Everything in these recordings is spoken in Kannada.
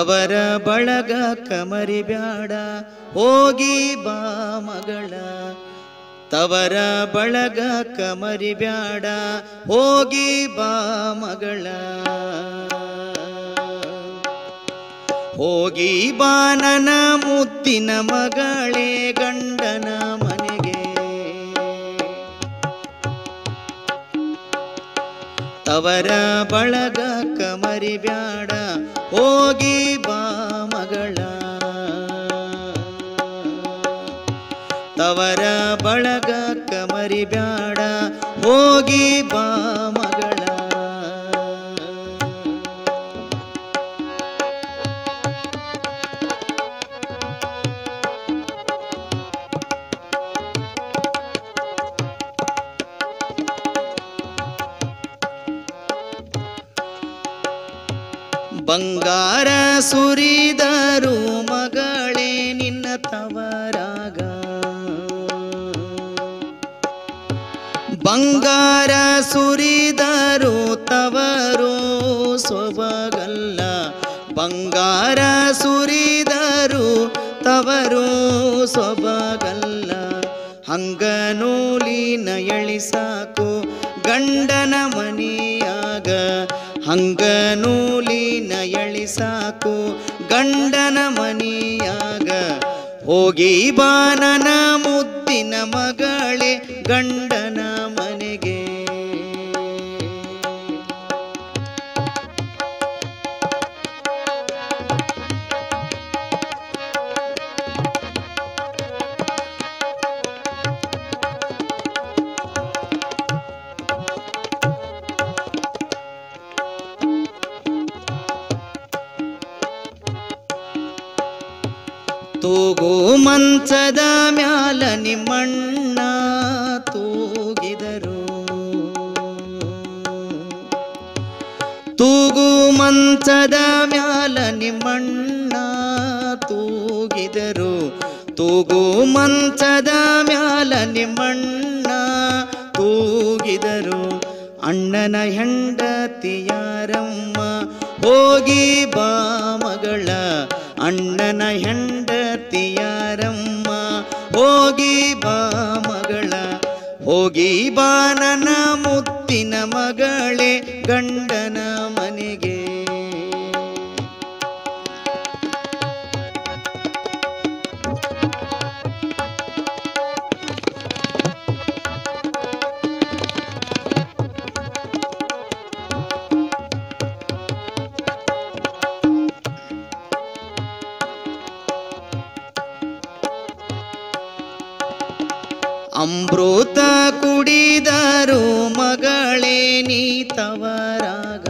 ತವರ ಬಳಗ ಕಮರಿ ಬ್ಯಾಡ ಹೋಗಿ ಬಾ ಮಗಳ ತವರ ಬಳಗ ಕಮರಿ ಬ್ಯಾಡ ಹೋಗಿ ಬಾ ಮಗಳ ಹೋಗಿ ಬಾ ನನ್ನ ಮುತ್ತಿನ ಮಗಳೇ ಗಂಡನ ಮನೆಗೆ ತವರ ಬಳಗ ಕಮರಿ ಬ್ಯಾಡ ಹೋಗಿ ಬಾ ಮಗಳ ತವರ ಬಳಗ ಕಮರಿ ಬ್ಯಾಡ ಹೋಗಿ ಬಾ ಮಗಳ ಬಂಗಾರ ಸುರಿದರು ಮಗಳೇ ನಿನ್ನ ತವರಾಗ ಬಂಗಾರ ಸುರಿದರು ತವರು ಸೊಬಗಲ್ಲ ಬಂಗಾರ ಸುರಿದರು ತವರು ಸೊಬಗಲ್ಲ ಹಂಗ ನೂಲಿನ ಎಳಿಸಾಕು ಗಂಡನ ಮನೆಯಾಗ ಹಂಗ ನೂಲಿನ ಎಳಿಸಾಕು ಗಂಡನ ಮನೆಯಾಗ ಹೋಗಿ ಬಾನನ ಮುದ್ದಿನ ಮಗಳೇ ಗಂಡನ ಮನೆಗೆ ತೂಗು ಮಂಚದ ಮ್ಯಾಲ ನಿಮ್ಮಣ್ಣ ತೂಗಿದರು ತೂಗು ಮಂಚದ ಮ್ಯಾಲ ನಿಮ್ಮಣ್ಣ ತೂಗಿದರು ತೂಗು ಮಂಚದ ಮ್ಯಾಲ ನಿಮ್ಮಣ್ಣ ತೂಗಿದರು ಅಣ್ಣನ ಹೆಂಡತಿಯಾರಮ್ಮ ಹೋಗಿ ಬಾ ಮಗಳ ಅಣ್ಣನ ಹೆಂಡತಿಯಾರಮ್ಮ ಹೋಗಿ ಬಾ ಮಗಳ ಹೋಗಿ ಬಾ ನನ್ನ ಮುತ್ತಿನ ಮಗಳೇ ಗಂಡನ ಮನೆಗೆ ಅಮೃತ ಕುಡಿದರು ಮಗಳೇ ನೀ ತವರಾಗ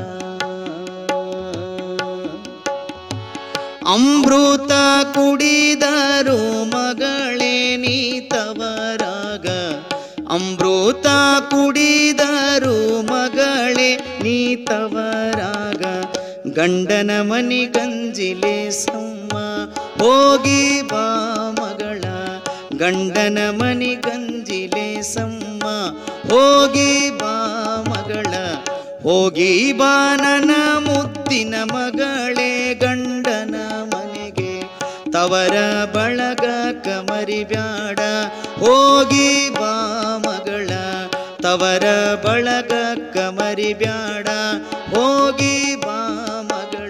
ಅಮೃತ ಕುಡಿದರು ಮಗಳೇ ನೀ ತವರಾಗ ಅಮೃತ ಕುಡಿದರು ಮಗಳೇ ನೀ ತವರಾಗ ಗಂಡನ ಮನಿ ಗಂಜಿಲೆ ಸಮ್ಮ ಹೋಗಿ ಬಾ ಮಗಳ ಗಂಡನ ಮನಿ ಗಂಜಿಲೆ ಸಮ್ಮ ಹೋಗಿ ಬಾ ಮಗಳ ಹೋಗಿ ಬಾ ನನ್ನ ಮುತ್ತಿನ ಮಗಳೇ ಗಂಡನ ಮನೆಗೆ ತವರ ಬಳಗ ಕಮರಿ ಬ್ಯಾಡ ಹೋಗಿ ಬಾ ಮಗಳ ತವರ ಬಳಗ ಕಮರಿ ಬ್ಯಾಡ ಹೋಗಿ ಬಾ ಮಗಳ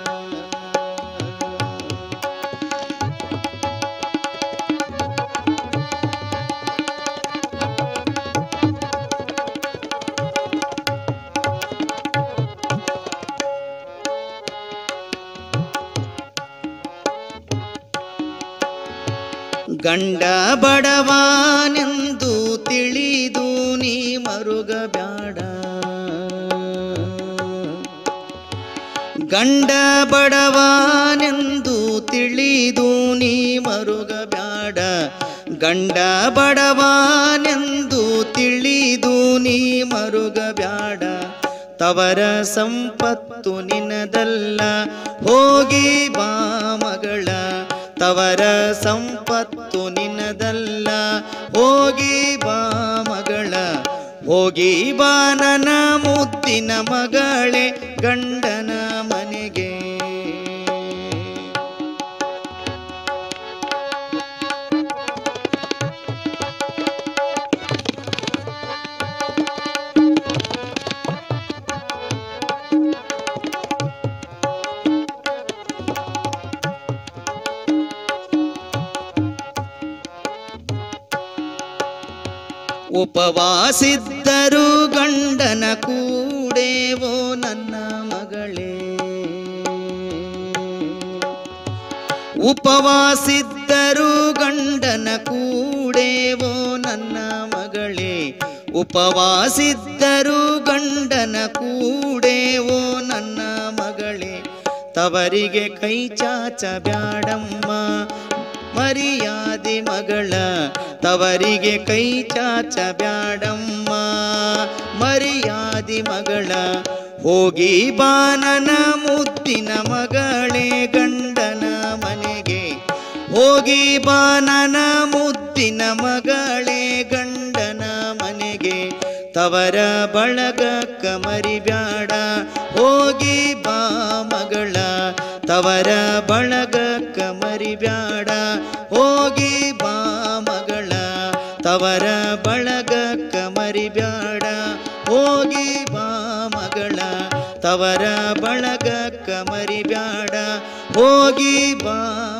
ಗಂಡ ಬಡವಾನೆಂದು ತಿಳಿದು ನೀ ಮರುಗಬ್ಯಾಡ ಗಂಡ ಬಡವಾನೆಂದು ತಿಳಿದು ನೀ ಮರುಗಬ್ಯಾಡ ಗಂಡ ಬಡವಾನೆಂದು ತಿಳಿದು ನೀ ಮರುಗಬ್ಯಾಡ ತವರ ಸಂಪತ್ತು ನಿನದಲ್ಲ ಹೋಗಿ ಬಾ ಮಗಳ ತವರ ಸಂಪತ್ತು ನಿನದಲ್ಲ ಹೋಗಿ ಬಾ ಮಗಳ ಹೋಗಿ ಬಾ ನನ್ನ ಮುತ್ತಿನ ಮಗಳೇ ಗಂಡನ ಮನೆಗೆ ಉಪವಾಸಿದ್ದರು ಗಂಡನ ಕೂಡೇವೋ ನನ್ನ ಮಗಳೇ ಉಪವಾಸಿದ್ದರು ಗಂಡನ ಕೂಡೇವೋ ನನ್ನ ಮಗಳೇ ಉಪವಾಸಿದ್ದರು ಗಂಡನ ಕೂಡೇವೋ ನನ್ನ ಮಗಳೇ ತವರಿಗೆ ಕೈ ಚಾಚ ಬ್ಯಾಡಮ್ಮ ಮರ್ಯಾದೆ ಮಗಳ ತವರಿಗೆ ಕೈ ಚಾಚ ಬ್ಯಾಡಮ್ಮ ಮರ್ಯಾದೆ ಮಗಳ ಹೋಗಿ ಬಾನನ ಮುದ್ದಿನ ಮಗಳೇ ಗಂಡನ ಮನೆಗೆ ಹೋಗಿ ಬಾನನ ಮುದ್ದಿನ ಮಗಳೇ ಗಂಡನ ಮನೆಗೆ ತವರ ಬಳಗಕ್ಕ ಮರಿಬ್ಯಾಡ ಹೋಗಿ ಬಾ ಮಗಳ ತವರ ಬಳಗಕ್ಕ ಮರಿಬ್ಯಾಡ ಹೋಗಿ ಬಾ ಮಗಳ ತವರ ಬಳಗಕ್ಕ ಮರಿಬ್ಯಾಡ ಹೋಗಿ ಬಾ ಮಗಳ ತವರ ಬಳಗಕ್ಕ ಮರಿಬ್ಯಾಡ ಹೋಗಿ ಬಾ